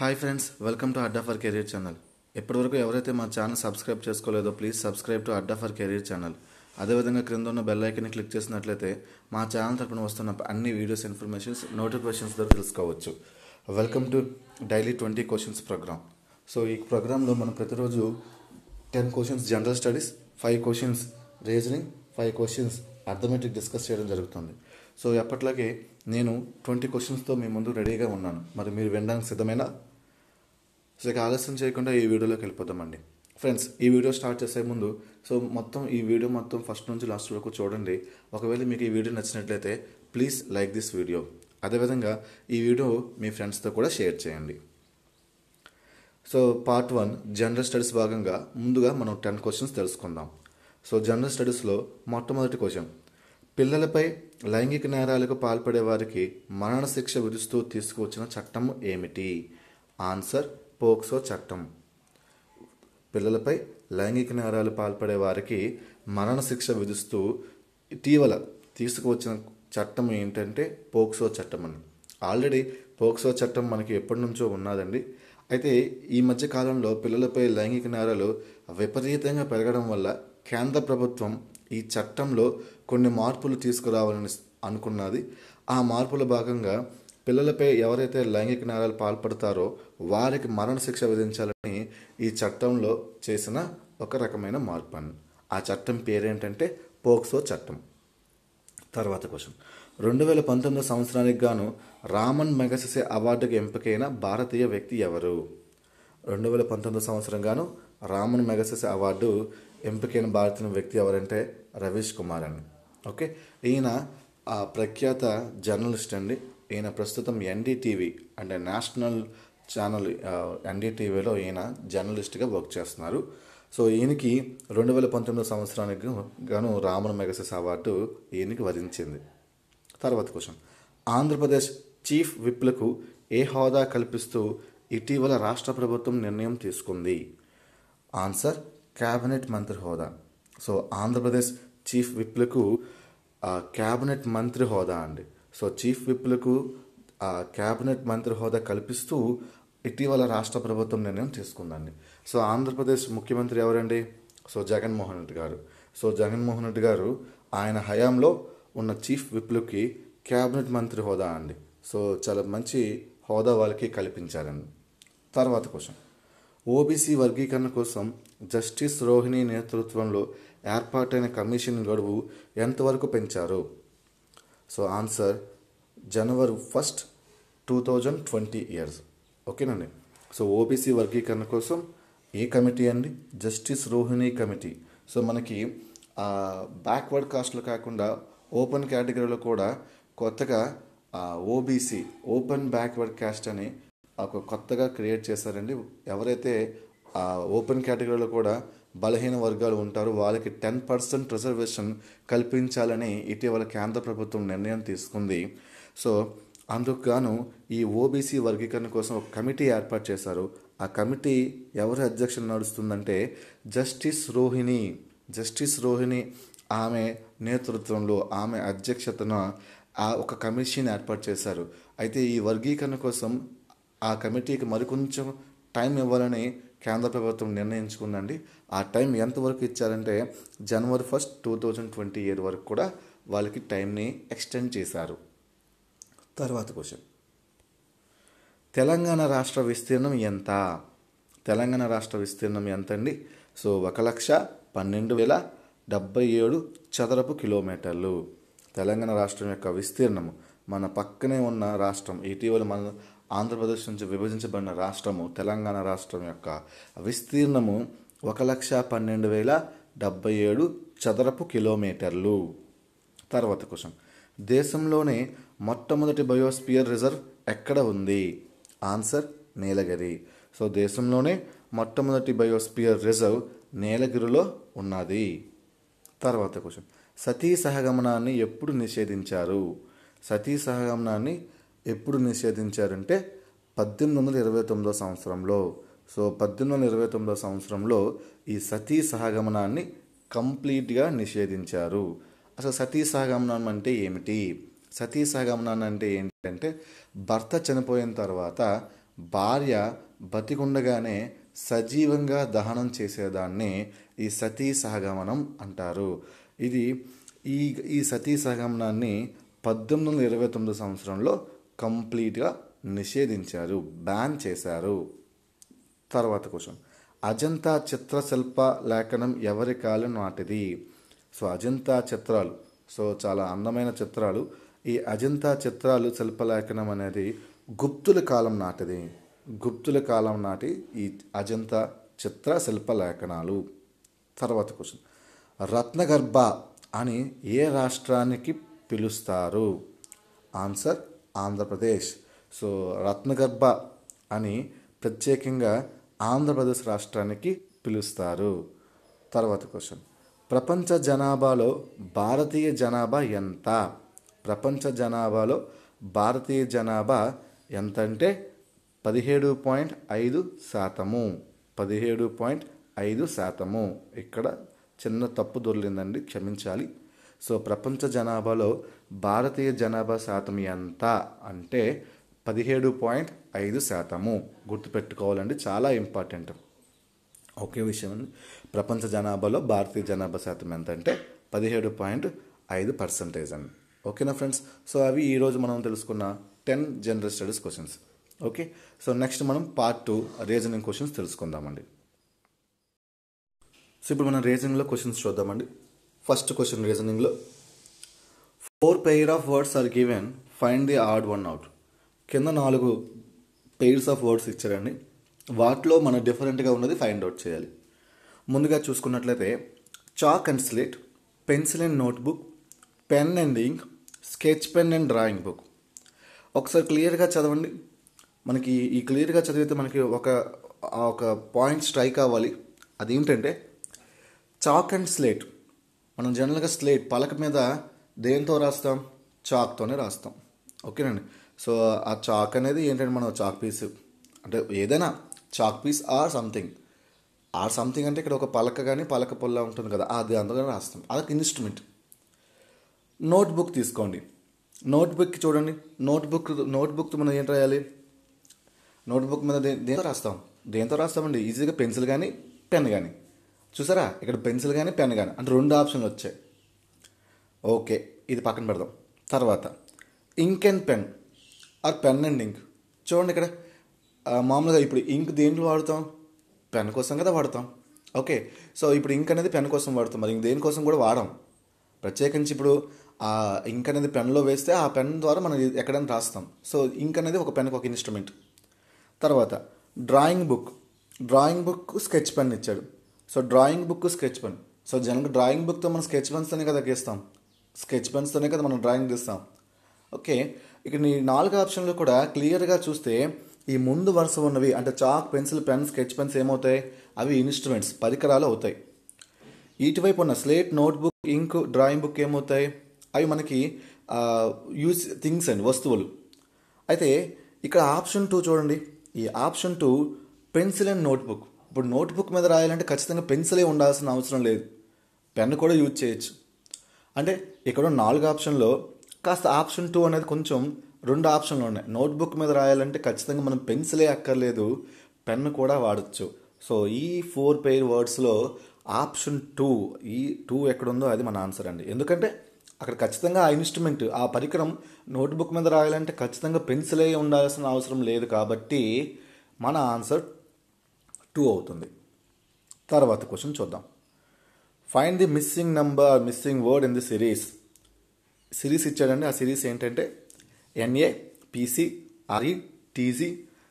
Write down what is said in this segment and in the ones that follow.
Hi friends welcome to Adda for career channel ఇప్పటివరకు ఎవరైతే మా ఛానల్ సబ్స్క్రైబ్ చేసుకోలేదో please subscribe to Adda for career channel అదేవిధంగా క్రింద ఉన్న బెల్ ఐకన్ని క్లిక్ చేసినట్లయితే మా ఛానల్ తరపున వస్తున్న అన్ని వీడియోస్ ఇన్ఫర్మేషన్స్ నోటిఫికేషన్స్ ద్వారా తెలుసుకోవచ్చు welcome to daily twenty questions program so ఈ ప్రోగ్రాంలో మనం ప్రతిరోజు ten questions general studies five questions reasoning five questions arithmetic discuss చేయడం జరుగుతుంది సో ఎప్పట్లాగే నేను ట్వంటీ క్వశ్చన్స్తో మీ ముందు రెడీగా ఉన్నాను మరి మీరు వినడానికి సిద్ధమేనా సో ఇక ఆలస్యం చేయకుండా ఈ వీడియోలోకి వెళ్ళిపోతామండి ఫ్రెండ్స్ ఈ వీడియో స్టార్ట్ చేసే ముందు సో మొత్తం ఈ వీడియో మొత్తం ఫస్ట్ నుంచి లాస్ట్ వరకు చూడండి ఒకవేళ మీకు ఈ వీడియో నచ్చినట్లయితే ప్లీజ్ లైక్ దిస్ వీడియో అదేవిధంగా ఈ వీడియో మీ ఫ్రెండ్స్తో కూడా షేర్ చేయండి so part one general studies భాగంగా ముందుగా మనం టెన్ క్వశ్చన్స్ తెలుసుకుందాం సో జనరల్ స్టడీస్లో మొట్టమొదటి క్వశ్చన్ పిల్లలపై లైంగిక నేరాలకు పాల్పడే వారికి మరణశిక్ష విధిస్తూ తీసుకువచ్చిన చట్టం ఏమిటి ఆన్సర్ పోక్సో చట్టం పిల్లలపై లైంగిక నేరాలు పాల్పడే వారికి మరణశిక్ష విధిస్తూ ఇటీవల తీసుకువచ్చిన చట్టం ఏంటంటే పోక్సో చట్టం అని ఆల్రెడీ పోక్సో చట్టం మనకి ఎప్పటి నుంచో ఉన్నదండి అయితే ఈ మధ్య కాలంలో పిల్లలపై లైంగిక నేరాలు విపరీతంగా పెరగడం వల్ల కేంద్ర ప్రభుత్వం ఈ చట్టంలో కొన్ని మార్పులు తీసుకురావాలని అనుకున్నది ఆ మార్పుల భాగంగా పిల్లలపై ఎవరైతే లైంగిక నేరాలు పాల్పడతారో వారికి మరణశిక్ష విధించాలని ఈ చట్టంలో చేసిన ఒక రకమైన మార్పు అని ఆ చట్టం పేరేంటంటే పోక్సో చట్టం తర్వాత క్వశ్చన్ రెండు వేల పంతొమ్మిది సంవత్సరానికి గాను రామన్ మెగసెసే అవార్డుకి ఎంపికైన భారతీయ వ్యక్తి ఎవరు రెండు వేల పంతొమ్మిది సంవత్సరం గాను రామన్ మెగసెసే అవార్డు ఎంపికైన భారతీయ వ్యక్తి ఎవరంటే రవీష్ కుమార్ అని ఓకే ఈయన ఆ ప్రఖ్యాత జర్నలిస్ట్ అండి ఈయన ప్రస్తుతం ఎన్డీటీవీ అంటే నేషనల్ ఛానల్ ఎన్డీటీవీలో ఈయన జర్నలిస్ట్గా వర్క్ చేస్తున్నారు సో ఈయనకి రెండు వేల పంతొమ్మిది సంవత్సరానికి గాను రామన్ మెగసెస్ అవార్డు ఈయనకి వరించింది తర్వాత క్వశ్చన్ ఆంధ్రప్రదేశ్ చీఫ్ విప్లకు ఏ హోదా కల్పిస్తూ ఇటీవల రాష్ట్ర ప్రభుత్వం నిర్ణయం తీసుకుంది ఆన్సర్ క్యాబినెట్ మంత్రి హోదా సో ఆంధ్రప్రదేశ్ చీఫ్ విప్లకు క్యాబినెట్ మంత్రి హోదా అండి సో చీఫ్ విప్లకు క్యాబినెట్ మంత్రి హోదా కల్పిస్తూ ఇటీవల రాష్ట్ర ప్రభుత్వం నిర్ణయం తీసుకుందండి సో ఆంధ్రప్రదేశ్ ముఖ్యమంత్రి ఎవరండి సో జగన్మోహన్ రెడ్డి గారు సో జగన్మోహన్ రెడ్డి గారు ఆయన హయాంలో ఉన్న చీఫ్ విప్లకి క్యాబినెట్ మంత్రి హోదా అండి సో చాలా మంచి హోదా వాళ్ళకి కల్పించారండి తర్వాత క్వశ్చన్ ఓబీసీ వర్గీకరణ కోసం జస్టిస్ రోహిణి నేతృత్వంలో ఏర్పాటైన కమిషన్ గడువు ఎంతవరకు పెంచారు so answer January first two thousand twenty years ఓకేనండి సో ఓబీసీ వర్గీకరణ కోసం ఏ కమిటీ అండి జస్టిస్ రోహిణి కమిటీ సో మనకి బ్యాక్వర్డ్ కాస్ట్లో కాకుండా ఓపెన్ కేటగిరీలో కూడా కొత్తగా ఓబీసీ ఓపెన్ బ్యాక్వర్డ్ కాస్ట్ అని ఒక కొత్తగా క్రియేట్ చేశారండి ఎవరైతే ఓపెన్ కేటగిరీలో కూడా బలహీన వర్గాలు ఉంటారో వాళ్ళకి టెన్ పర్సెంట్ రిజర్వేషన్ కల్పించాలని ఇటీవల కేంద్ర ప్రభుత్వం నిర్ణయం తీసుకుంది సో అందుకు గాను ఈ ఓబీసీ వర్గీకరణ కోసం ఒక కమిటీ ఏర్పాటు చేశారు ఆ కమిటీ ఎవరి అధ్యక్షత నడుస్తుందంటే జస్టిస్ రోహిణి జస్టిస్ రోహిణి ఆమె నేతృత్వంలో ఆమె అధ్యక్షతన ఆ ఒక కమిషన్ ఏర్పాటు చేశారు అయితే ఈ వర్గీకరణ కోసం ఆ కమిటీకి మరికొంచెం టైం ఇవ్వాలని కేంద్ర ప్రభుత్వం నిర్ణయించుకుందండి ఆ టైం ఎంతవరకు ఇచ్చారంటే January first two thousand twenty year వరకు కూడా వాళ్ళకి టైంని ఎక్స్టెండ్ చేశారు తర్వాత క్వశ్చన్ తెలంగాణ రాష్ట్ర విస్తీర్ణం ఎంత తెలంగాణ రాష్ట్ర విస్తీర్ణం ఎంత అండి సో ఒక లక్ష పన్నెండు వేల డెబ్బై ఏడు చదరపు కిలోమీటర్లు తెలంగాణ రాష్ట్రం యొక్క విస్తీర్ణము మన పక్కనే ఉన్న రాష్ట్రం ఇటీవల మన ఆంధ్రప్రదేశ్ నుంచి విభజించబడిన రాష్ట్రము తెలంగాణ రాష్ట్రం యొక్క విస్తీర్ణము ఒక లక్ష పన్నెండు వేల డెబ్బై ఏడు చదరపు కిలోమీటర్లు తర్వాత క్వశ్చన్ దేశంలోనే మొట్టమొదటి బయోస్పియర్ రిజర్వ్ ఎక్కడ ఉంది ఆన్సర్ నీలగిరి సో దేశంలోనే మొట్టమొదటి బయోస్పియర్ రిజర్వ్ నీలగిరిలో ఉన్నది తర్వాత క్వశ్చన్ సతీ సహగమనాన్ని ఎప్పుడు నిషేధించారు సతీ సహగమనాన్ని ఎప్పుడు నిషేధించారంటే పద్దెనిమిది వందల ఇరవై తొమ్మిదో సంవత్సరంలో సో పద్దెనిమిది వందల ఇరవై తొమ్మిదో సంవత్సరంలో ఈ సతీ సహగమనాన్ని కంప్లీట్గా నిషేధించారు అసలు సతీ సహగమనం అంటే ఏమిటి సతీ సహగమనం అంటే ఏంటంటే భర్త చనిపోయిన తర్వాత భార్య బతికుండగానే సజీవంగా దహనం చేసేదాన్ని ఈ సతీ సహగమనం అంటారు ఇది ఈ ఈ సతీ సహగమనాన్ని పద్దెనిమిది వందల ఇరవై తొమ్మిది సంవత్సరంలో కంప్లీట్గా నిషేధించారు బ్యాన్ చేశారు తర్వాత క్వశ్చన్ అజంతా చిత్రశిల్ప లేఖనం ఎవరి కాలం నాటిది సో అజంతా చిత్రాలు సో చాలా అందమైన చిత్రాలు ఈ అజంతా చిత్రాలు శిల్పలేఖనం అనేది గుప్తుల కాలం నాటిది గుప్తుల కాలం నాటి ఈ అజంతా చిత్ర శిల్పలేఖనాలు తర్వాత క్వశ్చన్ రత్నగర్భ అని ఏ రాష్ట్రానికి పిలుస్తారు ఆన్సర్ ఆంధ్రప్రదేశ్ సో రత్నగర్భ అని ప్రత్యేకంగా ఆంధ్రప్రదేశ్ రాష్ట్రానికి పిలుస్తారు తర్వాత క్వశ్చన్ ప్రపంచ జనాభాలో భారతీయ జనాభా ఎంత ప్రపంచ జనాభాలో భారతీయ జనాభా ఎంత అంటే పదిహేడు పాయింట్ ఐదు శాతము పదిహేడు పాయింట్ ఐదు శాతము ఇక్కడ చిన్న తప్పు దొరికిందండి క్షమించాలి సో ప్రపంచ జనాభాలో భారతీయ జనాభా శాతం ఎంత అంటే పదిహేడు పాయింట్ ఐదు శాతము గుర్తుపెట్టుకోవాలండి చాలా ఇంపార్టెంట్ ఒకే విషయం అండి ప్రపంచ జనాభాలో భారతీయ జనాభా శాతం ఎంత అంటే పదిహేడు పాయింట్ ఐదు పర్సంటేజ్ అండి ఓకేనా ఫ్రెండ్స్ సో అవి ఈరోజు మనం తెలుసుకున్న ten general studies questions okay so next మనం పార్ట్ టూ రీజనింగ్ క్వశ్చన్స్ తెలుసుకుందామండి సో ఇప్పుడు మనం రీజనింగ్లో క్వశ్చన్స్ చూద్దామండి ఫస్ట్ క్వశ్చన్ రీజనింగ్లో four pair of words are given find the odd one out కింద నాలుగు పెయిర్స్ ఆఫ్ వర్డ్స్ ఇచ్చారండి వాటిలో మనం డిఫరెంట్గా ఉన్నది ఫైండ్ అవుట్ చేయాలి ముందుగా చూసుకున్నట్లయితే chalk and slate pencil and notebook pen and ink sketch pen and drawing book ఒకసారి క్లియర్గా చదవండి మనకి ఈ క్లియర్గా చదివితే మనకి ఒక ఒక పాయింట్ స్ట్రైక్ అవ్వాలి అదేంటంటే చాక్ అండ్ స్లేట్ మనం జనరల్గా స్లేట్ పలక మీద దేంతో రాస్తాం చాక్తోనే రాస్తాం ఓకేనండి సో ఆ చాక్ అనేది ఏంటంటే మనం చాక్ పీస్ అంటే ఏదైనా chalk piece or something or something అంటే ఇక్కడ ఒక పలక కానీ పలక పొల్ల ఉంటుంది కదా అది అందులో రాస్తాం అదొక ఇన్స్ట్రుమెంట్ నోట్బుక్ తీసుకోండి నోట్బుక్ చూడండి నోట్బుక్ నోట్బుక్ మనం ఏం రాయాలి నోట్బుక్ మీద దే దేంతో రాస్తాం దేంతో రాస్తామండి ఈజీగా పెన్సిల్ కానీ పెన్ కానీ చూసారా ఇక్కడ పెన్సిల్ కానీ పెన్ కానీ అంటే రెండు ఆప్షన్లు వచ్చాయి ఓకే ఇది పక్కన పెడదాం తర్వాత ink and pen or pen and ink చూడండి ఇక్కడ ఆ, మామూలుగా ఇప్పుడు ఇంక్ దేంట్లో వాడతాం పెన్ కోసం కదా వాడతాం ఓకే సో ఇప్పుడు ఇంక్ అనేది పెన్ కోసం వాడతాం మరి ఇంక దేనికోసం కూడా వాడం ప్రత్యేకించి ఇప్పుడు ఆ ఇంక్ అనేది పెన్లో వేస్తే ఆ పెన్ ద్వారా మనం ఎక్కడైనా రాస్తాం సో ఇంక్ అనేది ఒక పెన్కి ఒక ఇన్స్ట్రుమెంట్ తర్వాత drawing book drawing book sketch pen ఇచ్చాడు so drawing book sketch pen so జనరల్గా డ్రాయింగ్ బుక్తో మనం స్కెచ్ పెన్స్తోనే కదా గీస్తాం స్కెచ్ పెన్స్తోనే కదా మనం డ్రాయింగ్ తీస్తాం ఓకే ఇక్కడ ఈ నాలుగు ఆప్షన్లు కూడా క్లియర్గా చూస్తే ఈ ముందు వరుస ఉన్నవి అంటే chalk pencil pen sketch pens ఏమవుతాయి అవి ఇన్స్ట్రుమెంట్స్ పరికరాలు అవుతాయి ఇటువైపు ఉన్న slate notebook ink drawing book ఏమవుతాయి అవి మనకి యూజ్ థింగ్స్ అండి వస్తువులు అయితే ఇక్కడ ఆప్షన్ టూ చూడండి ఈ option two pencil and notebook ఇప్పుడు నోట్బుక్ మీద రాయాలంటే ఖచ్చితంగా పెన్సిలే ఉండాల్సిన అవసరం లేదు పెన్ కూడా యూజ్ చేయొచ్చు అంటే ఇక్కడ ఉన్న నాలుగు ఆప్షన్లో కాస్త ఆప్షన్ టూ అనేది కొంచెం రెండు ఆప్షన్లు ఉన్నాయి నోట్బుక్ మీద రాయాలంటే ఖచ్చితంగా మనం పెన్సిలే అక్కర్లేదు పెన్ కూడా వాడచ్చు సో ఈ ఫోర్ పెయిర్ వర్డ్స్లో ఆప్షన్ టూ ఈ టూ ఎక్కడుందో అది మన ఆన్సర్ అండి ఎందుకంటే అక్కడ ఖచ్చితంగా ఆ ఇన్స్ట్రుమెంట్ ఆ పరికరం నోట్బుక్ మీద రాయాలంటే ఖచ్చితంగా పెన్సిలే ఉండాల్సిన అవసరం లేదు కాబట్టి మన ఆన్సర్ టూ అవుతుంది తర్వాత క్వశ్చన్ చూద్దాం find the missing number missing word in the series series ఇచ్చాడండి ఆ సిరీస్ ఏంటంటే ఎన్ఏ పీసీ ఆర్ఈ టీజీ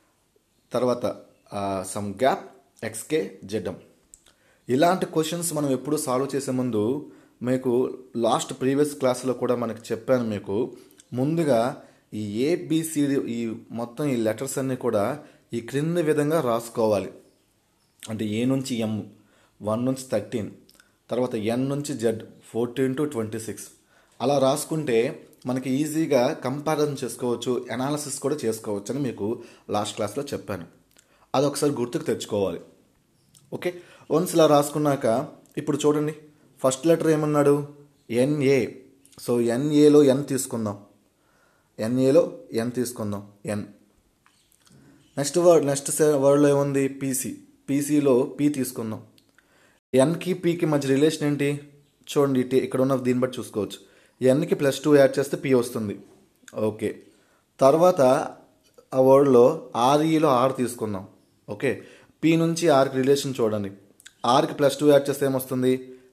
తర్వాత సమ్ గ్యాప్ ఎక్స్కే జెడ్ఎం ఇలాంటి క్వశ్చన్స్ మనం ఎప్పుడు సాల్వ్ చేసే ముందు మీకు లాస్ట్ ప్రీవియస్ క్లాస్లో కూడా మనకి చెప్పాను మీకు ముందుగా ఈ ఏబిసిడి ఈ మొత్తం ఈ లెటర్స్ అన్నీ కూడా ఈ క్రింది విధంగా రాసుకోవాలి అంటే ఏ నుంచి ఎం వన్ నుంచి థర్టీన్ తర్వాత ఎన్ నుంచి Z fourteen to twenty six అలా రాసుకుంటే మనకి ఈజీగా కంపారిజన్ చేసుకోవచ్చు అనాలిసిస్ కూడా చేసుకోవచ్చు అని మీకు లాస్ట్ క్లాస్లో చెప్పాను అది ఒకసారి గుర్తుకు తెచ్చుకోవాలి ఓకే వన్స్ ఇలా రాసుకున్నాక ఇప్పుడు చూడండి ఫస్ట్ లెటర్ ఏమన్నాడు ఎన్ఏ సో ఎన్ఏలో ఎన్ తీసుకుందాం ఎన్ఏలో ఎన్ తీసుకుందాం ఎన్ నెక్స్ట్ వర్డ్ నెక్స్ట్ వర్డ్లో ఏముంది పీసీ పీసీలో పీ తీసుకుందాం ఎన్కి పీకి మధ్య రిలేషన్ ఏంటి చూడండి ఇటు ఇక్కడ ఉన్న దీన్ని బట్టి చూసుకోవచ్చు ఎన్కి ప్లస్ టూ యాడ్ చేస్తే పీ వస్తుంది ఓకే తర్వాత ఆ వర్డ్లో ఆర్ఈలో ఆర్ తీసుకుందాం ఓకే పీ నుంచి ఆర్కి రిలేషన్ చూడండి ఆర్కి ప్లస్ టూ యాడ్ చేస్తే ఏమొస్తుంది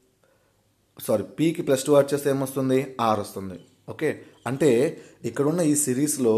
సారీ పీకి ప్లస్ టూ యాడ్ చేస్తే ఏమొస్తుంది ఆర్ వస్తుంది ఓకే అంటే ఇక్కడున్న ఈ సిరీస్లో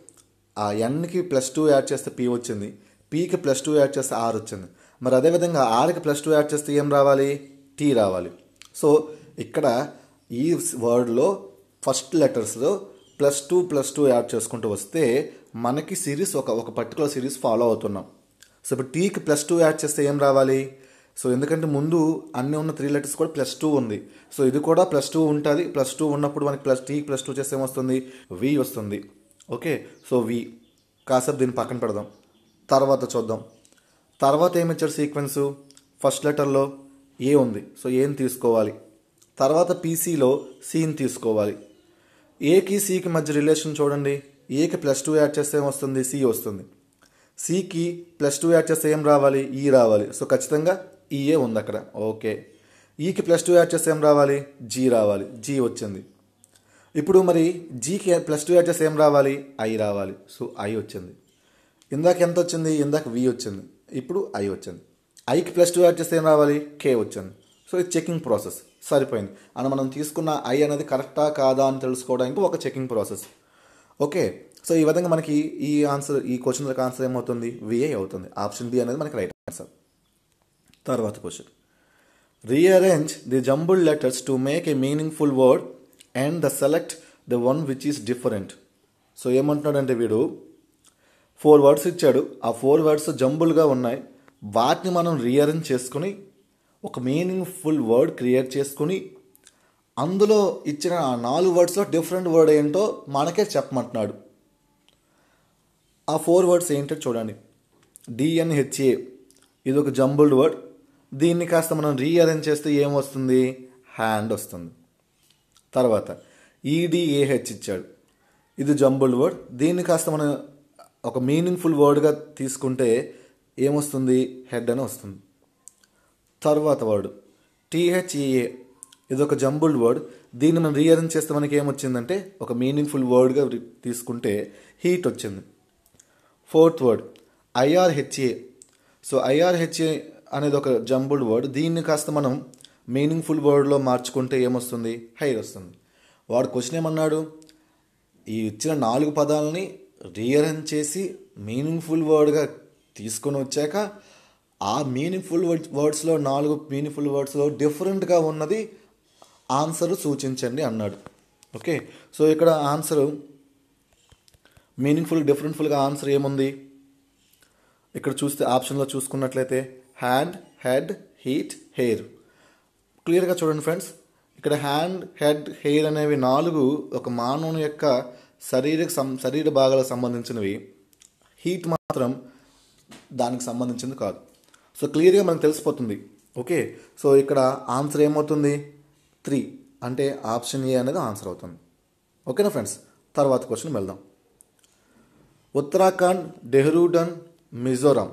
ఆ ఎన్కి ప్లస్ టూ యాడ్ చేస్తే పీ వచ్చింది పీకి ప్లస్ టూ యాడ్ చేస్తే ఆర్ వచ్చింది మరి అదేవిధంగా ఆర్కి ప్లస్ టూ యాడ్ చేస్తే ఏం రావాలి టీ రావాలి సో ఇక్కడ ఈ వర్డ్లో ఫస్ట్ లెటర్స్లో plus two plus two add చేసుకుంటూ వస్తే మనకి సిరీస్ ఒక ఒక పర్టికులర్ సిరీస్ ఫాలో అవుతున్నాం సో ఇప్పుడు టీకి ప్లస్ టూ యాడ్ చేస్తే ఏం రావాలి సో ఎందుకంటే ముందు అన్ని ఉన్న త్రీ లెటర్స్ కూడా ప్లస్ టూ ఉంది సో ఇది కూడా ప్లస్ టూ ఉంటుంది ప్లస్ టూ ఉన్నప్పుడు మనకి ప్లస్ టీ ప్లస్ టూ చేస్తే ఏమొస్తుంది వి వస్తుంది ఓకే సో వి కాసేపు దీన్ని పక్కన పెడదాం తర్వాత చూద్దాం తర్వాత ఏమి ఇచ్చారు సీక్వెన్స్ ఫస్ట్ లెటర్లో ఏ ఉంది సో ఏం తీసుకోవాలి తర్వాత పీసీలో సీని తీసుకోవాలి ఏకి సికి మధ్య రిలేషన్ చూడండి ఏకి ప్లస్ టూ యాడ్ చేస్తే ఏమొస్తుంది సి వస్తుంది సికి ప్లస్ టూ యాడ్ చేస్తే ఏం రావాలి ఈ రావాలి సో ఖచ్చితంగా ఈఏ ఉంది అక్కడ ఓకే ఈకి ప్లస్ టూ యాడ్ చేస్తే ఏం రావాలి జీ రావాలి జీ వచ్చింది ఇప్పుడు మరి జీకి ప్లస్ టూ యాడ్ చేస్తే ఏం రావాలి ఐ రావాలి సో ఐ వచ్చింది ఇందాక ఎంత వచ్చింది ఇందాక వి వచ్చింది ఇప్పుడు ఐ వచ్చింది ఐకి ప్లస్ టూ యాడ్ చేస్తే ఏం రావాలి కే వచ్చింది సో ఇది చెకింగ్ ప్రాసెస్ సరిపోయింది అని మనం తీసుకున్న ఐ అనేది కరెక్టా కాదా అని తెలుసుకోవడానికి ఒక చెకింగ్ ప్రాసెస్ ఓకే సో ఈ విధంగా మనకి ఈ ఆన్సర్ ఈ క్వశ్చన్లకు ఆన్సర్ ఏమవుతుంది విఐ అవుతుంది ఆప్షన్ బి అనేది మనకి రైట్ ఆన్సర్ తర్వాత question rearrange the jumble letters to make a meaningful word and the select the one which is different so ఏమంటున్నాడంటే వీడు ఫోర్ వర్డ్స్ ఇచ్చాడు ఆ ఫోర్ వర్డ్స్ జంబుల్గా ఉన్నాయి వాటిని మనం రీఅరేంజ్ చేసుకుని ఒక మీనింగ్ఫుల్ వర్డ్ క్రియేట్ చేసుకుని అందులో ఇచ్చిన ఆ నాలుగు వర్డ్స్లో డిఫరెంట్ వర్డ్ ఏంటో మనకే చెప్పమంటున్నాడు ఆ ఫోర్ వర్డ్స్ ఏంటో చూడండి డిఎన్హెచ్ఏ ఇది ఒక జంబుల్డ్ వర్డ్ దీన్ని కాస్త మనం రీఅరేంజ్ చేస్తే ఏం వస్తుంది హ్యాండ్ వస్తుంది తర్వాత ఈడిఏహెచ్ ఇచ్చాడు ఇది జంబుల్డ్ వర్డ్ దీన్ని కాస్త మనం ఒక మీనింగ్ఫుల్ వర్డ్గా తీసుకుంటే ఏమొస్తుంది హెడ్ అని వస్తుంది తర్వాత వర్డ్ టీహెచ్ఈఏ ఇది ఒక జంబుల్డ్ వర్డ్ దీన్ని మనం రీఅరేంజ్ చేస్తే మనకి ఏమొచ్చిందంటే ఒక మీనింగ్ఫుల్ వర్డ్గా తీసుకుంటే హీట్ వచ్చింది fourth word IRHA so IRHA అనేది ఒక జంబుల్డ్ వర్డ్ దీన్ని కాస్త మనం మీనింగ్ఫుల్ వర్డ్లో మార్చుకుంటే ఏమొస్తుంది హైర్ వస్తుంది వాడు క్వశ్చన్ ఏమన్నాడు ఈ ఇచ్చిన నాలుగు పదాలని రీఅరేంజ్ చేసి మీనింగ్ఫుల్ వర్డ్గా తీసుకొని వచ్చాక ఆ మీనింగ్ఫుల్ వర్డ్స్లో నాలుగు మీనింగ్ఫుల్ వర్డ్స్లో డిఫరెంట్గా ఉన్నది ఆన్సర్ సూచించండి అన్నాడు ఓకే సో ఇక్కడ ఆన్సరు మీనింగ్ఫుల్ డిఫరెంట్ఫుల్గా ఆన్సర్ ఏముంది ఇక్కడ చూస్తే ఆప్షన్లో చూసుకున్నట్లయితే హ్యాండ్ హెడ్ హీట్ హెయిర్ క్లియర్గా చూడండి ఫ్రెండ్స్ ఇక్కడ హ్యాండ్ హెడ్ హెయిర్ అనేవి నాలుగు ఒక మానవుని యొక్క శరీర సం శరీర భాగాలకు సంబంధించినవి హీట్ మాత్రం దానికి సంబంధించింది కాదు సో క్లియర్గా మనకు తెలిసిపోతుంది ఓకే సో ఇక్కడ ఆన్సర్ ఏమవుతుంది త్రీ అంటే ఆప్షన్ ఏ అనేది ఆన్సర్ అవుతుంది ఓకేనా ఫ్రెండ్స్ తర్వాత క్వశ్చన్ వెళ్దాం ఉత్తరాఖండ్ డెహ్రూడన్ మిజోరాం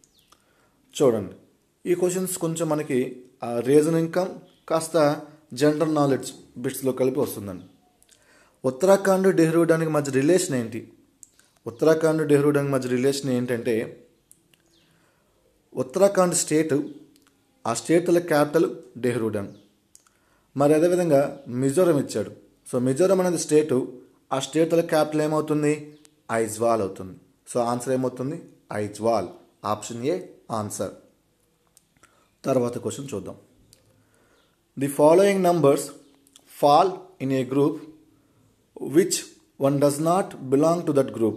చూడండి ఈ క్వశ్చన్స్ కొంచెం మనకి రీజనింగ్ కమ్ కాస్త జనరల్ నాలెడ్జ్ బిట్స్లో కలిపి వస్తుందండి ఉత్తరాఖండ్ డెహ్రూడానికి మధ్య రిలేషన్ ఏంటి ఉత్తరాఖండ్ డెహ్రూడానికి మధ్య రిలేషన్ ఏంటంటే ఉత్తరాఖండ్ స్టేట్ ఆ స్టేట్ల క్యాపిటల్ డెహ్రూడన్ మరి అదేవిధంగా మిజోరం ఇచ్చాడు సో మిజోరం అనేది స్టేటు ఆ స్టేట్ల క్యాపిటల్ ఏమవుతుంది ఐజ్వాల్ అవుతుంది సో ఆన్సర్ ఏమవుతుంది ఐజ్వాల్ ఆప్షన్ ఏ ఆన్సర్ తర్వాత క్వశ్చన్ చూద్దాం the following numbers fall in a group which one does not belong to that group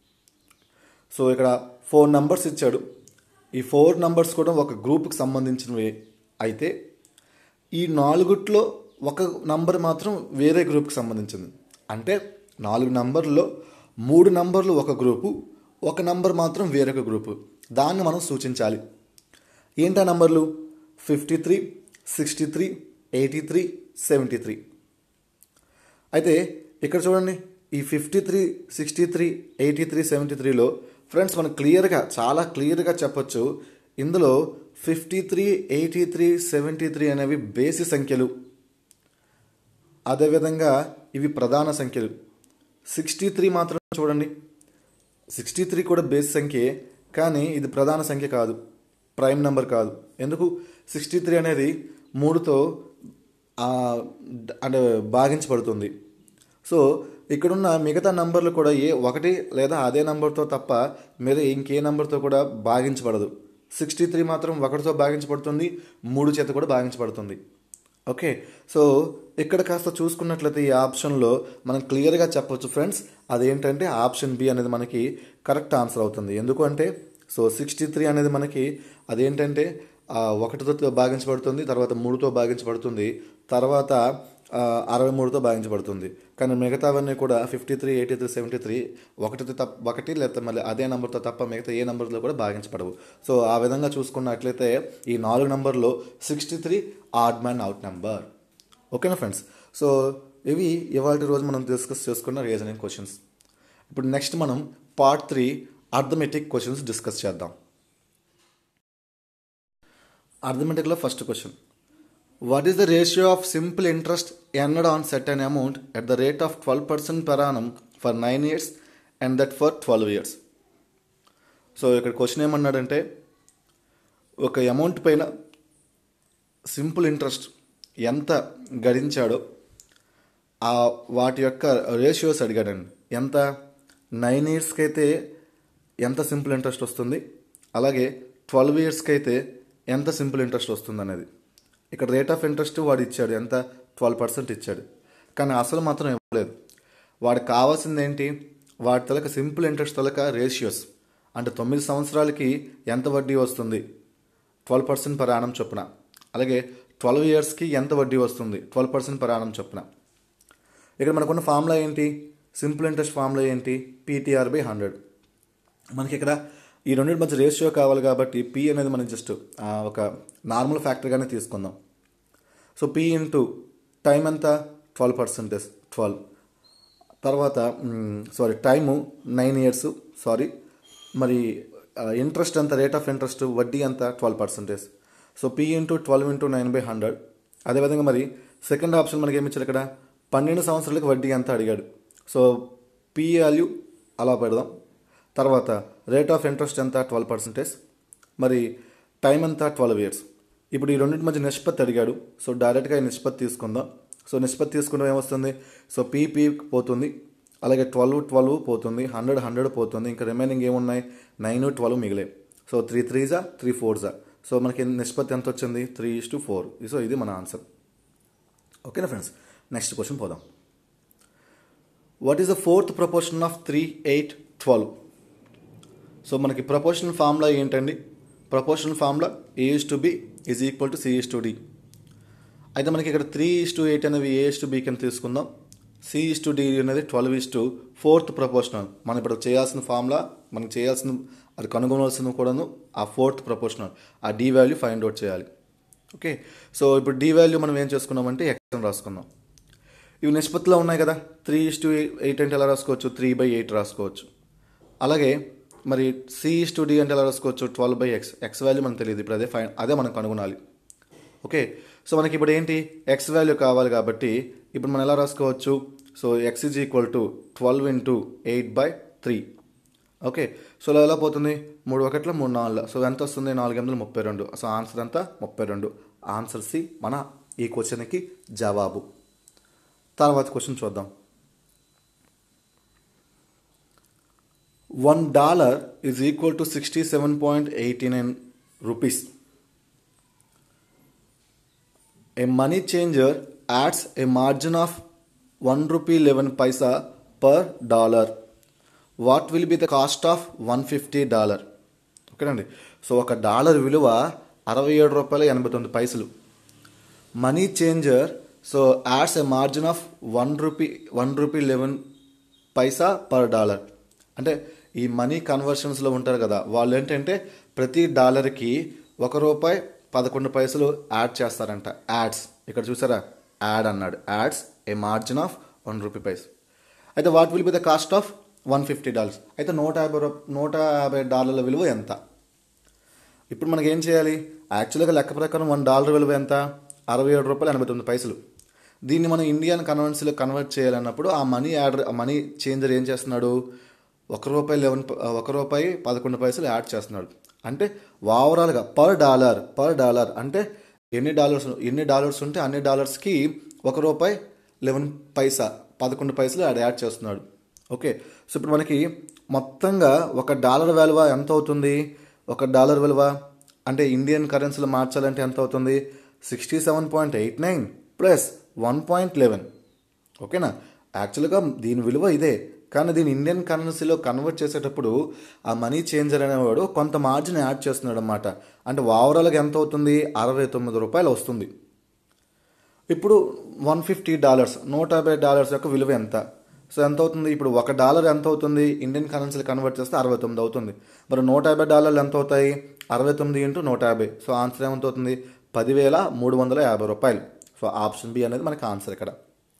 so ఇక్కడ ఫోర్ నంబర్స్ ఇచ్చాడు ఈ ఫోర్ నంబర్స్ కూడా ఒక గ్రూప్కి సంబంధించినవి అయితే ఈ నాలుగుట్లో ఒక నంబర్ మాత్రం వేరే గ్రూప్కి సంబంధించింది అంటే నాలుగు నంబర్లో మూడు నంబర్లు ఒక గ్రూపు ఒక నంబర్ మాత్రం వేరొక గ్రూపు దాన్ని మనం సూచించాలి ఏంటా నంబర్లు fifty three sixty three eighty three seventy three అయితే ఇక్కడ చూడండి ఈ fifty three sixty three eighty three seventy త్రీలో ఫ్రెండ్స్ మనం క్లియర్గా చాలా క్లియర్గా చెప్పొచ్చు ఇందులో fifty three eighty three seventy three అనేవి బేసి సంఖ్యలు అదేవిధంగా ఇవి ప్రధాన సంఖ్యలు సిక్స్టీ త్రీ మాత్రం చూడండి సిక్స్టీ త్రీ కూడా బేస్ సంఖ్యే కానీ ఇది ప్రధాన సంఖ్య కాదు ప్రైమ్ నెంబర్ కాదు ఎందుకు సిక్స్టీ త్రీ అనేది మూడుతో ఆ, అంటే భాగించబడుతుంది సో ఇక్కడున్న మిగతా నంబర్లు కూడా ఏ ఒకటి లేదా అదే నంబర్తో తప్ప మీరు ఇంకే నంబర్తో కూడా భాగించబడదు సిక్స్టీ త్రీ మాత్రం ఒకటితో భాగించబడుతుంది మూడు చేత కూడా భాగించబడుతుంది ఓకే సో ఇక్కడ కాస్త చూసుకున్నట్లయితే ఈ ఆప్షన్లో మనం క్లియర్గా చెప్పొచ్చు ఫ్రెండ్స్ అదేంటంటే ఆప్షన్ బి అనేది మనకి కరెక్ట్ ఆన్సర్ అవుతుంది ఎందుకు అంటే సో సిక్స్టీ త్రీ అనేది మనకి అదేంటంటే ఆ, ఒకటితో భాగించబడుతుంది తర్వాత మూడుతో భాగించబడుతుంది తర్వాత ఆ, అరవై మూడుతో భాగించబడుతుంది కానీ మిగతావన్నీ కూడా fifty three eighty three seventy three ఒకటితో తప్ప ఒకటి లేకపోతే మళ్ళీ అదే నెంబర్తో తప్ప మిగతా ఏ నెంబర్లో కూడా భాగించబడవు సో ఆ విధంగా చూసుకున్నట్లయితే ఈ నాలుగు నెంబర్లో sixty three odd man out number ఓకేనా ఫ్రెండ్స్ సో ఇవి ఇవాళ రోజు మనం డిస్కస్ చేసుకున్న రీజనింగ్ క్వశ్చన్స్ ఇప్పుడు నెక్స్ట్ మనం part three arithmetic questions discuss చేద్దాం అర్థమెటిక్లో first question what is the ratio of simple interest earned on set an amount at the rate of twelve percent per annum for nine years and that for twelve years so ఇక్కడ question ఏమన్నాడంటే ఒక amount పైన simple interest ఎంత గడించాడో ఆ వాటి యొక్క ratios అడిగాడండి ఎంత nine ఇయర్స్కి అయితే ఎంత సింపుల్ ఇంట్రెస్ట్ వస్తుంది అలాగే ట్వెల్వ్ ఇయర్స్కి అయితే ఎంత సింపుల్ ఇంట్రెస్ట్ వస్తుంది అనేది ఇక్కడ రేట్ ఆఫ్ ఇంట్రెస్ట్ వాడు ఇచ్చాడు ఎంత ట్వెల్వ్ పర్సెంట్ ఇచ్చాడు కానీ అసలు మాత్రం ఇవ్వలేదు వాడికి కావాల్సింది ఏంటి వాటి తలక సింపుల్ ఇంట్రెస్ట్ తలక రేషియోస్ అంటే తొమ్మిది సంవత్సరాలకి ఎంత వడ్డీ వస్తుంది ట్వెల్వ్ పర్సెంట్ పర్ యానం చొప్పున అలాగే ట్వెల్వ్ ఇయర్స్కి ఎంత వడ్డీ వస్తుంది ట్వెల్వ్ పర్సెంట్ పర్ యానం చొప్పున ఇక్కడ మనకున్న ఫార్ములా ఏంటి సింపుల్ ఇంట్రెస్ట్ ఫార్ములా ఏంటి పీటీఆర్ బై హండ్రెడ్ మనకి ఇక్కడ ఈ రెండింటి మధ్య రేషియో కావాలి కాబట్టి పి అనేది మనం జస్ట్ ఒక నార్మల్ ఫ్యాక్టర్గానే తీసుకుందాం సో పి ఇంటూ టైం ఎంత ట్వెల్వ్ పర్సెంటేజ్ ట్వెల్వ్ తర్వాత sorry time nine years sorry మరి ఇంట్రెస్ట్ ఎంత రేట్ ఆఫ్ ఇంట్రెస్ట్ వడ్డీ ఎంత twelve percentage so P into twelve into nine by hundred అదేవిధంగా మరి సెకండ్ ఆప్షన్ మనకి ఏమి ఇచ్చారు ఇక్కడ పన్నెండు సంవత్సరాలకి వడ్డీ ఎంత అడిగాడు సో పి వాల్యూ అలా పెడదాం తర్వాత రేట్ ఆఫ్ ఇంట్రెస్ట్ ఎంత ట్వెల్వ్ పర్సెంటేజ్ మరి టైం ఎంత ట్వెల్వ్ ఇయర్స్ ఇప్పుడు ఈ రెండింటి మధ్య నిష్పత్తి అడిగాడు సో డైరెక్ట్గా ఈ నిష్పత్తి తీసుకుందాం సో నిష్పత్తి తీసుకుంటే ఏమొస్తుంది సో పీ పీ పోతుంది అలాగే ట్వెల్వ్ ట్వెల్వ్ పోతుంది హండ్రెడ్ హండ్రెడ్ పోతుంది ఇంకా రిమైనింగ్ ఏమున్నాయి నైన్ ట్వెల్వ్ మిగిలాయి సో త్రీ త్రీజా త్రీ ఫోర్జా సో మనకి నిష్పత్తి ఎంత వచ్చింది three is to four so ఇది మన ఆన్సర్ ఓకేనా ఫ్రెండ్స్ నెక్స్ట్ క్వశ్చన్ పోదాం what is the fourth proportion of three eight twelve so మనకి ప్రపోర్షనల్ ఫార్ములా ఏంటండి proportional formula A is to B is equal to C is to D అయితే మనకి ఇక్కడ three is to eight అనేవి ఏ is to B కింద తీసుకుందాం C is to D అనేది twelve is to fourth proportional మనం ఇప్పుడు చేయాల్సిన ఫార్ములా మనం చేయాల్సిన అది కనుగొనాల్సిన కూడాను ఆ ఫోర్త్ ప్రపోర్షనల్ ఆ డి వాల్యూ ఫైండ్ అవుట్ చేయాలి ఓకే సో ఇప్పుడు డి వాల్యూ మనం ఏం చేసుకున్నామంటే ఎక్స్ అని రాసుకుందాం ఇవి నిష్పత్తిలో ఉన్నాయి కదా త్రీ ఇస్ టు ఎయిట్ అంటే ఎలా రాసుకోవచ్చు త్రీ బై ఎయిట్ రాసుకోవచ్చు అలాగే మరి సి ఇస్ టు డి అంటే ఎలా రాసుకోవచ్చు twelve by X X value మనకు తెలియదు ఇప్పుడు అదే ఫైన్ అదే మనం కనుగొనాలి ఓకే సో మనకి ఇప్పుడు ఏంటి ఎక్స్ వాల్యూ కావాలి కాబట్టి ఇప్పుడు మనం ఎలా రాసుకోవచ్చు so X is equal to twelve into eight by three okay so ఇలా ఎలా పోతుంది మూడు ఒకట్ల మూడు నాలుగు సో ఎంత వస్తుంది నాలుగు వందల ముప్పై రెండు సో ఆన్సర్ అంతా ముప్పై రెండు ఆన్సర్ సి మన ఈ క్వశ్చన్కి జవాబు తర్వాత క్వశ్చన్ చూద్దాం one dollar is equal to sixty seven point eighty nine rupees A money changer adds a margin of 1 rupee 11 paisa per dollar. What will be the cost of 150 dollar ఓకేనండి so ఒక dollar విలువ అరవై ఏడు రూపాయల ఎనభై తొమ్మిది పైసలు money changer so adds a margin of one rupee one rupee eleven paisa per dollar అంటే ఈ మనీ కన్వర్షన్స్లో ఉంటారు కదా వాళ్ళు ఏంటంటే ప్రతి డాలర్కి ఒక రూపాయి పదకొండు పైసలు యాడ్ చేస్తారంట యాడ్స్ ఇక్కడ చూసారా యాడ్ అన్నాడు adds a margin of one rupee paise అయితే what will be the cost of one fifty dollars అయితే నూట యాభై రూ నూట యాభై డాలర్ల విలువ ఎంత ఇప్పుడు మనకి ఏం చేయాలి యాక్చువల్గా లెక్క ప్రకారం వన్ డాలర్ విలువ ఎంత అరవై ఏడు రూపాయలు ఎనభై తొమ్మిది పైసలు దీన్ని మనం ఇండియన్ కరెన్సీలో కన్వర్ట్ చేయాలన్నప్పుడు ఆ మనీ యాడ్ మనీ చేంజర్ ఏం చేస్తున్నాడు ఒక రూపాయి లెవెన్ ఒక రూపాయి పదకొండు పైసలు యాడ్ చేస్తున్నాడు అంటే ఓవరాల్గా పర్ డాలర్ పర్ డాలర్ అంటే ఎన్ని డాలర్స్ ఎన్ని డాలర్స్ ఉంటే అన్ని డాలర్స్కి ఒక రూపాయి లెవెన్ పైసా పదకొండు పైసలు యాడ్ యాడ్ చేస్తున్నాడు ఓకే సో ఇప్పుడు మనకి మొత్తంగా ఒక డాలర్ విలువ ఎంత అవుతుంది ఒక డాలర్ విలువ అంటే ఇండియన్ కరెన్సీలో మార్చాలంటే ఎంత అవుతుంది sixty seven point eight nine plus one point eleven ఓకేనా యాక్చువల్గా దీని విలువ ఇదే కానీ దీని ఇండియన్ కరెన్సీలో కన్వర్ట్ చేసేటప్పుడు ఆ మనీ చేంజర్ అనేవాడు కొంత మార్జిన్ యాడ్ చేస్తున్నాడు అనమాట అంటే ఓవరాల్గా ఎంత అవుతుంది అరవై తొమ్మిది రూపాయలు వస్తుంది ఇప్పుడు వన్ ఫిఫ్టీ డాలర్స్ నూట యాభై డాలర్స్ యొక్క విలువ ఎంత సో ఎంత అవుతుంది ఇప్పుడు ఒక డాలర్ ఎంత అవుతుంది ఇండియన్ కరెన్సీలు కన్వర్ట్ చేస్తే అరవై తొమ్మిది అవుతుంది మరి నూట యాభై డాలర్లు ఎంత అవుతాయి అరవై తొమ్మిది ఇంటూ నూట యాభై సో ఆన్సర్ ఏమంత అవుతుంది పదివేల మూడు వందల యాభై రూపాయలు సో ఆప్షన్ బి అనేది మనకి ఆన్సర్ ఇక్కడ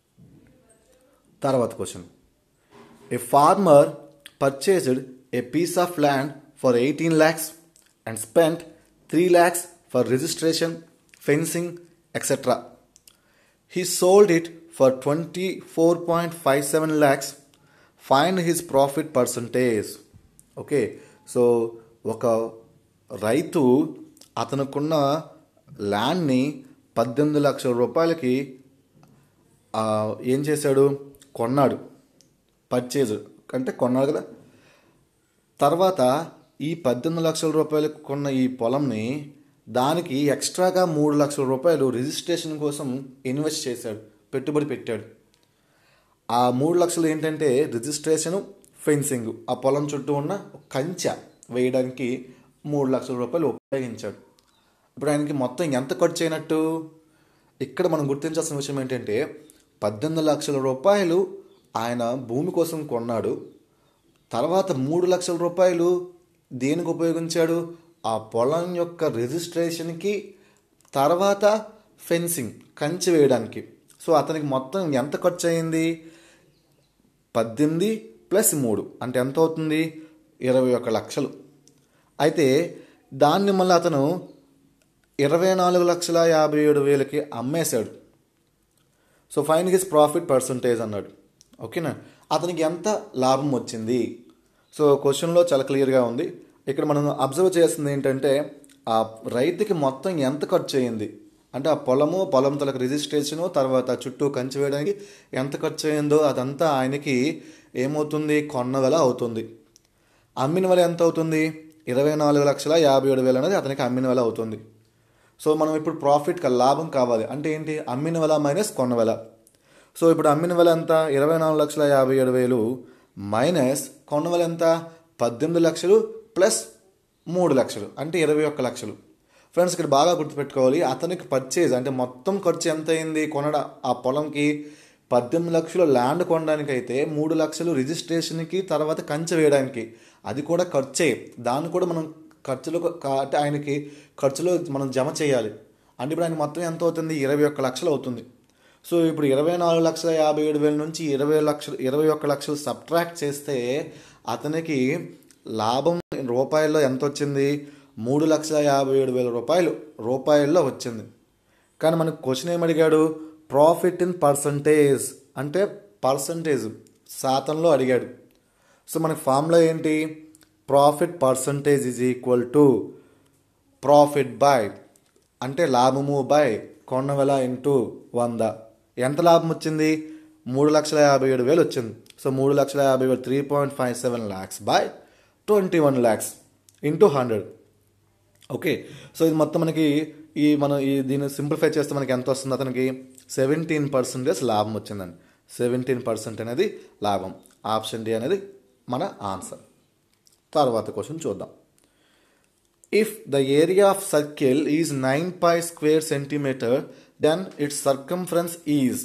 తర్వాత question a farmer purchased a piece of land for eighteen lakhs and spent three lakhs for registration fencing etcetera he sold it for 24.57 lakhs find his profit percentage okay so ఒక రైతు అతనుకున్న ల్యాండ్ని పద్దెనిమిది లక్షల రూపాయలకి ఆ, ఏం చేశాడు కొన్నాడు పర్చేజ్ అంటే కొన్నాడు కదా తర్వాత ఈ పద్దెనిమిది లక్షల రూపాయలకు కొన్న ఈ పొలంని దానికి ఎక్స్ట్రాగా మూడు లక్షల రూపాయలు రిజిస్ట్రేషన్ కోసం ఇన్వెస్ట్ చేశాడు పెట్టుబడి పెట్టాడు ఆ మూడు లక్షలు ఏంటంటే రిజిస్ట్రేషను ఫెన్సింగ్ ఆ పొలం చుట్టూ ఉన్న కంచె వేయడానికి మూడు లక్షల రూపాయలు ఉపయోగించాడు ఇప్పుడు ఆయనకి మొత్తం ఎంత ఖర్చు అయినట్టు ఇక్కడ మనం గుర్తించాల్సిన విషయం ఏంటంటే పద్దెనిమిది లక్షల రూపాయలు ఆయన భూమి కోసం కొన్నాడు తర్వాత మూడు లక్షల రూపాయలు దేనికి ఉపయోగించాడు ఆ పొలం యొక్క రిజిస్ట్రేషన్కి తర్వాత ఫెన్సింగ్ కంచె వేయడానికి సో అతనికి మొత్తం ఎంత ఖర్చు అయింది పద్దెనిమిది ప్లస్ మూడు అంటే ఎంత అవుతుంది ఇరవై ఒక లక్షలు అయితే దాన్ని మళ్ళీ అతను ఇరవై నాలుగు లక్షల యాభై ఏడు వేలకి అమ్మేశాడు so find his profit percentage అన్నాడు ఓకేనా అతనికి ఎంత లాభం వచ్చింది సో క్వశ్చన్లో చాలా క్లియర్గా ఉంది ఇక్కడ మనం అబ్జర్వ్ చేస్తుంది ఏంటంటే ఆ రైతుకి మొత్తం ఎంత ఖర్చు అయింది అంటే ఆ పొలము పొలం తలకు రిజిస్ట్రేషను తర్వాత చుట్టూ కంచి వేయడానికి ఎంత ఖర్చు అయిందో అదంతా ఆయనకి ఏమవుతుంది కొన్న వెల అవుతుంది అమ్మిన వెల ఎంత అవుతుంది ఇరవై నాలుగు లక్షల యాభై ఏడు వేలు అనేది అతనికి అమ్మిన వెల అవుతుంది సో మనం ఇప్పుడు ప్రాఫిట్ లాభం కావాలి అంటే ఏంటి అమ్మిన వెల మైనస్ కొన్న వెల సో ఇప్పుడు అమ్మిన వెల ఎంత ఇరవై నాలుగు లక్షల యాభై ఏడు వేలు మైనస్ కొన్న వెల ఎంత పద్దెనిమిది లక్షలు ప్లస్ మూడు లక్షలు అంటే ఇరవై ఒక్క లక్షలు ఫ్రెండ్స్ ఇక్కడ బాగా గుర్తుపెట్టుకోవాలి అతనికి పర్చేజ్ అంటే మొత్తం ఖర్చు ఎంత అయింది కొనడ ఆ పొలంకి పద్దెనిమిది లక్షలు ల్యాండ్ కొనడానికి అయితే మూడు లక్షలు రిజిస్ట్రేషన్కి తర్వాత కంచె వేయడానికి అది కూడా ఖర్చే దాన్ని కూడా మనం ఖర్చులో కా- అంటే ఆయనకి ఖర్చులో మనం జమ చేయాలి అంటే ఇప్పుడు ఆయన మొత్తం ఎంత అవుతుంది ఇరవై ఒక్క లక్షలు అవుతుంది సో ఇప్పుడు ఇరవై నాలుగు లక్షల యాభై ఏడు వేల నుంచి ఇరవై లక్షలు ఇరవై ఒక్క లక్షలు సబ్ట్రాక్ట్ చేస్తే అతనికి లాభం రూపాయల్లో ఎంత వచ్చింది మూడు లక్షల యాభై ఏడు వేల రూపాయలు రూపాయల్లో వచ్చింది కానీ మనకు క్వశ్చన్ ఏం అడిగాడు ప్రాఫిట్ ఇన్ పర్సంటేజ్ అంటే పర్సంటేజ్ శాతంలో అడిగాడు సో మనకి ఫార్ములా ఏంటి profit percentage is equal to profit by అంటే లాభము బై కొన్న వెల ఇంటూ వంద ఎంత లాభం వచ్చింది మూడు లక్షల యాభై ఏడు వేలు వచ్చింది సో మూడు లక్షల యాభై వేలు three point five seven lakhs by twenty one lakhs into hundred okay so ఇది మొత్తం మనకి ఈ మనం ఈ దీన్ని సింప్లిఫై చేస్తే మనకి ఎంత వస్తుంది అతనికి సెవెంటీన్ పర్సెంటేజ్ లాభం వచ్చిందండి సెవెంటీన్ పర్సెంట్ అనేది లాభం ఆప్షన్ డి అనేది మన ఆన్సర్ తర్వాత క్వశ్చన్ చూద్దాం if the area of circle is nine pi square centimeter then its circumference is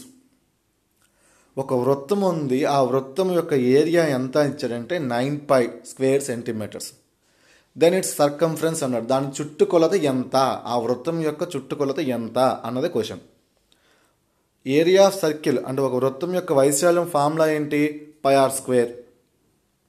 ఒక వృత్తం ఉంది ఆ వృత్తం యొక్క ఏరియా ఎంత ఇచ్చాడంటే nine pi square centimeters then its circumference అన్నాడు దాని చుట్టుకొలత ఎంత ఆ వృత్తం యొక్క చుట్టుకొలత ఎంత అన్నది క్వశ్చన్ ఏరియా ఆఫ్ సర్కిల్ అంటే ఒక వృత్తం యొక్క వైశాల్యం ఫార్ములా ఏంటి పై ఆర్ స్క్వేర్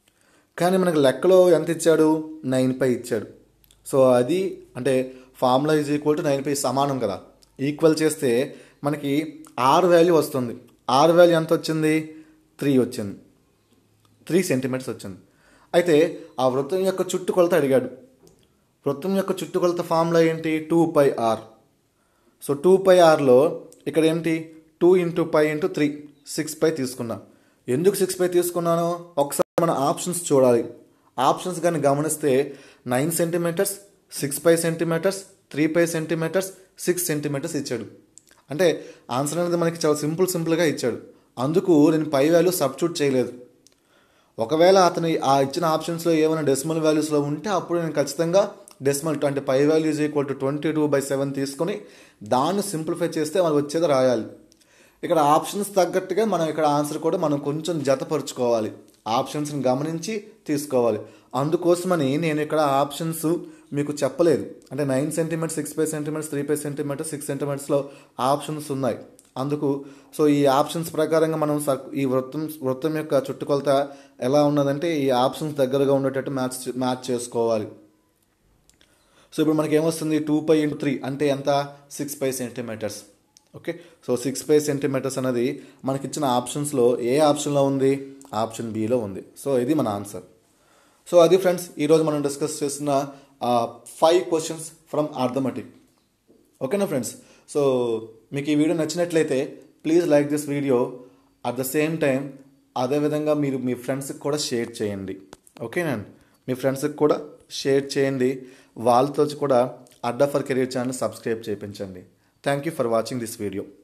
కానీ మనకి లెక్కలో ఎంత ఇచ్చాడు నైన్ పై ఇచ్చాడు సో అది అంటే formula is equal to nine pi సమానం కదా ఈక్వల్ చేస్తే మనకి ఆర్ వాల్యూ వస్తుంది ఆర్ వాల్యూ ఎంత వచ్చింది త్రీ వచ్చింది త్రీ సెంటీమీటర్స్ వచ్చింది అయితే ఆ వృత్తం యొక్క చుట్టుకొలత అడిగాడు వృత్తం యొక్క చుట్టుకొలత ఫార్ములా ఏంటి two pi R so two pi ఆర్లో ఇక్కడ ఏంటి two into pi into three six pi తీసుకున్నా ఎందుకు సిక్స్ పై తీసుకున్నాను ఒకసారి మన ఆప్షన్స్ చూడాలి ఆప్షన్స్ కానీ గమనిస్తే nine centimeters six pi centimeters three pi centimeters six centimeters ఇచ్చాడు అంటే ఆన్సర్ అనేది మనకి చాలా సింపుల్ సింపుల్గా ఇచ్చాడు అందుకు నేను పై వాల్యూ సబ్స్టిట్యూట్ చేయలేదు ఒకవేళ అతను ఆ ఇచ్చిన ఆప్షన్స్లో ఏమైనా డెసిమల్ వాల్యూస్లో ఉంటే అప్పుడు నేను ఖచ్చితంగా డెసిమల్ అంటే pi value is equal to twenty two by seven తీసుకొని దాన్ని సింప్లిఫై చేస్తే మనకు వచ్చేది రాయాలి ఇక్కడ ఆప్షన్స్ తగ్గట్టుగా మనం ఇక్కడ ఆన్సర్ కూడా మనం కొంచెం జతపరుచుకోవాలి ఆప్షన్స్ని గమనించి తీసుకోవాలి అందుకోసమని నేను ఇక్కడ ఆప్షన్స్ మీకు చెప్పలేదు అంటే nine centimeters six five centimeters three five centimeters six సెంటీమీటర్స్లో ఆప్షన్స్ ఉన్నాయి అందుకు సో ఈ ఆప్షన్స్ ప్రకారంగా మనం సర్- ఈ వృత్తం వృత్తం యొక్క చుట్టుకొలత ఎలా ఉన్నదంటే ఈ ఆప్షన్స్ దగ్గరగా ఉండేటట్టు మ్యాచ్ మ్యాచ్ చేసుకోవాలి సో ఇప్పుడు మనకి ఏమొస్తుంది టూ పై ఇంటూ త్రీ అంటే ఎంత six pi centimeters okay so six pi centimeters అనేది మనకి ఇచ్చిన ఆప్షన్స్లో ఏ ఆప్షన్లో ఉంది ఆప్షన్ బిలో ఉంది సో ఇది మన ఆన్సర్ సో అది ఫ్రెండ్స్ ఈరోజు మనం డిస్కస్ చేస్తున్న ఫైవ్ క్వశ్చన్స్ ఫ్రమ్ ఆర్థమెటిక్ ఓకేనా ఫ్రెండ్స్ సో మీకు ఈ వీడియో నచ్చినట్లయితే please like this video at the same time అదేవిధంగా మీరు మీ ఫ్రెండ్స్కి కూడా షేర్ చేయండి ఓకేనా మీ ఫ్రెండ్స్కి కూడా షేర్ చేయండి వాళ్ళతో కూడా Adda for career channel subscribe చేయించండి thank you for watching this video